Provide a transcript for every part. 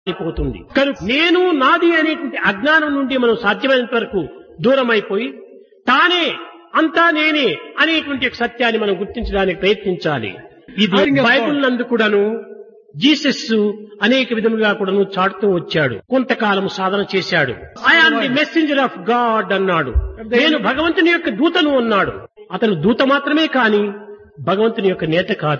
అయిపోతుంది కనుక నేను నాది అనేటువంటి అజ్ఞానం నుండి మనం సాధ్యమైనంత వరకు దూరం అయిపోయి తానే అంతా నేనే అనేటువంటి ఒక సత్యాన్ని మనం గుర్తించడానికి ప్రయత్నించాలి ఇది Having a thought. బైబుల్ నందు కూడాను జీసస్ అనేక విధములుగా కూడాను చాటుతూ వచ్చాడు కొంతకాలం సాధన చేశాడు I am the messenger of God అన్నాడు నేను భగవంతుని యొక్క దూతను అన్నాడు అతను దూత మాత్రమే కాని భగవంతుని యొక్క నేత కాదు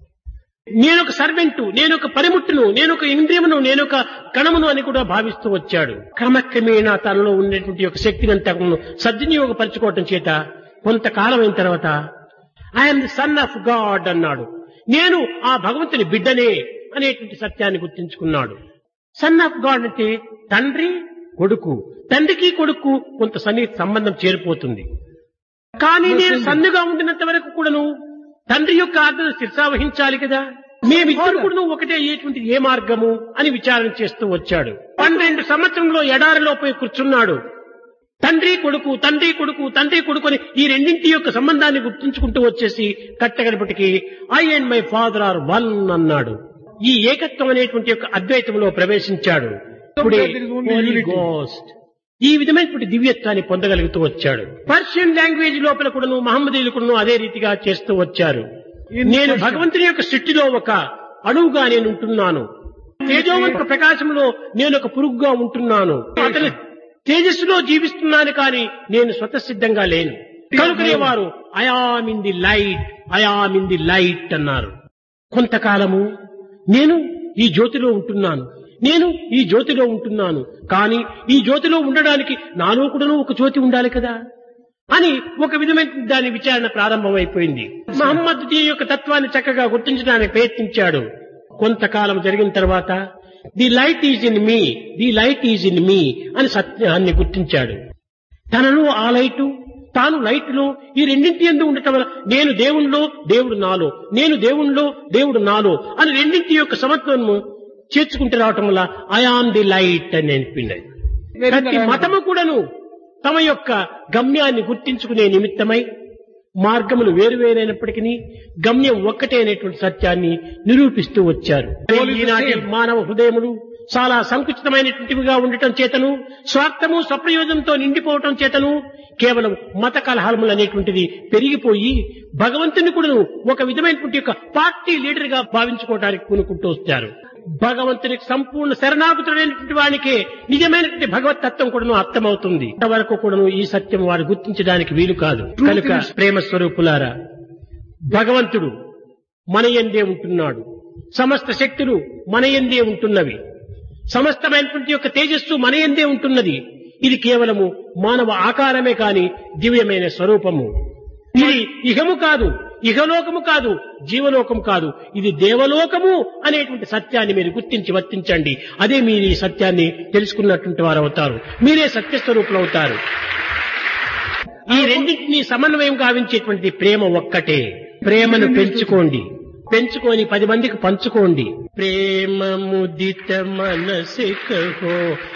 నేను ఒక సర్వెంటు నేను ఒక పరిముట్టును నేను ఒక ఇంద్రియమును నేను ఒక కణమును అని కూడా భావిస్తూ వచ్చాడు క్రమక్రమేణా తనలో ఉండేటువంటి ఒక శక్తిని అంతా సద్వినియోగపరచుకోవటం చేత కొంతకాలం అయిన తర్వాత I'm the son of God అన్నాడు నేను ఆ భగవంతుని బిడ్డనే అనేటువంటి సత్యాన్ని గుర్తించుకున్నాడు సన్ ఆఫ్ గాడ్ అంటే తండ్రి కొడుకు తండ్రికి కొడుకు కొంత సన్నిహిత సంబంధం చేరిపోతుంది కానీ నేను సన్నుగా ఉండినంత వరకు కూడాను తండ్రి యొక్క ఆజ్ఞను శిర్సావహించాలి కదా మేమిద్దరు కూడా ఒకటే అయ్యేటువంటి ఏ మార్గము అని విచారణ చేస్తూ వచ్చాడు పన్నెండు సంవత్సరంలో ఎడారిలో పోయి కూర్చున్నాడు తండ్రి కొడుకు తండ్రి కొడుకు తండ్రి కొడుకు అని ఈ రెండింటి యొక్క సంబంధాన్ని గుర్తుంచుకుంటూ వచ్చేసి కట్టగడపటికి I and my father are one అన్నాడు ఈ ఏకత్వం అనేటువంటి యొక్క అద్వైతంలో ప్రవేశించాడు ఇప్పుడే There is only Holy unity. Ghost. ఈ విధమైనటువంటి దివ్యత్వాన్ని పొందగలుగుతూ వచ్చాడు పర్షియన్ లాంగ్వేజ్ లోపల కూడాను మహమ్మదీయులు కూడాను అదే రీతిగా చేస్తూ వచ్చారు In నేను Persian. భగవంతుని యొక్క సృష్టిలో ఒక అణువుగా నేను ఉంటున్నాను తేజోవంత ప్రకాశంలో నేను ఒక పురుగుగా ఉంటున్నాను అతని తేజస్సులో జీవిస్తున్నాను కానీ నేను స్వతసిద్ధంగా లేను కనుకనే వారు I am in the light I am in the light అన్నారు కొంతకాలము నేను ఈ జ్యోతిలో ఉంటున్నాను నేను ఈ జ్యోతిలో ఉంటున్నాను కానీ ఈ జ్యోతిలో ఉండడానికి నాలో కూడాను ఒక జ్యోతి ఉండాలి కదా అని ఒక విధమైన దాని విచారణ ప్రారంభమైపోయింది మహమ్మద్ దీని యొక్క తత్వాన్ని చక్కగా గుర్తించడానికి ప్రయత్నించాడు కొంతకాలం జరిగిన తర్వాత the light is in me the light is in me అని సత్యాన్ని గుర్తించాడు తనలో ఆ లైటు తాను లైట్లో ఈ రెండింటి ఎందు ఉండటం వల్ల నేను దేవుణ్ణిలో దేవుడు నాలో నేను దేవుణ్ణిలో దేవుడు నాలో అని రెండింటి యొక్క సమత్వము చేర్చుకుంటూ రావటం వల్ల ఐఆమ్ ది లైట్ అని అనిపింది ప్రతి మతము కూడాను తమ యొక్క గమ్యాన్ని గుర్తించుకునే నిమిత్తమై మార్గములు వేరువేరైనప్పటికీ గమ్యం ఒక్కటే అనేటువంటి సత్యాన్ని నిరూపిస్తూ వచ్చారు ఈనాటి మానవ హృదయములు చాలా సంకుచితమైనటువంటివిగా ఉండటం చేతను స్వార్థము స్వప్రయోజనంతో నిండిపోవటం చేతను కేవలం మత కలహాలములు అనేటువంటిది పెరిగిపోయి భగవంతుని కూడా ఒక విధమైనటువంటి యొక్క పార్టీ లీడర్ గా భావించుకోవడానికి పూనుకుంటూ వచ్చారు భగవంతునికి సంపూర్ణ శరణాగతుడైనటువంటి వానికే నిజమైనటువంటి భగవత్ తత్వం కూడాను అర్థమవుతుంది అంతవరకు కూడాను ఈ సత్యం వారు గుర్తించడానికి వీలు కాదు కనుక ప్రేమ స్వరూపులారా భగవంతుడు మన ఎందే ఉంటున్నాడు సమస్త శక్తులు మన ఎందే ఉంటున్నవి సమస్తమైనటువంటి యొక్క తేజస్సు మన ఎందే ఉంటున్నది ఇది కేవలము మానవ ఆకారమే కాని దివ్యమైన స్వరూపము ఇది ఇహము కాదు ఇహలోకము కాదు జీవలోకము కాదు ఇది దేవలోకము అనేటువంటి సత్యాన్ని మీరు గుర్తించి వర్తించండి అదే మీరు ఈ సత్యాన్ని తెలుసుకున్నటువంటి వారు అవుతారు మీరే సత్యస్వరూపులు అవుతారు ఈ రెండింటినీ సమన్వయం గావించేటువంటి ప్రేమ ఒక్కటే ప్రేమను పెంచుకోండి పెంచుకొని పది మందికి పంచుకోండి ప్రేమ ముదిత మనసి కహో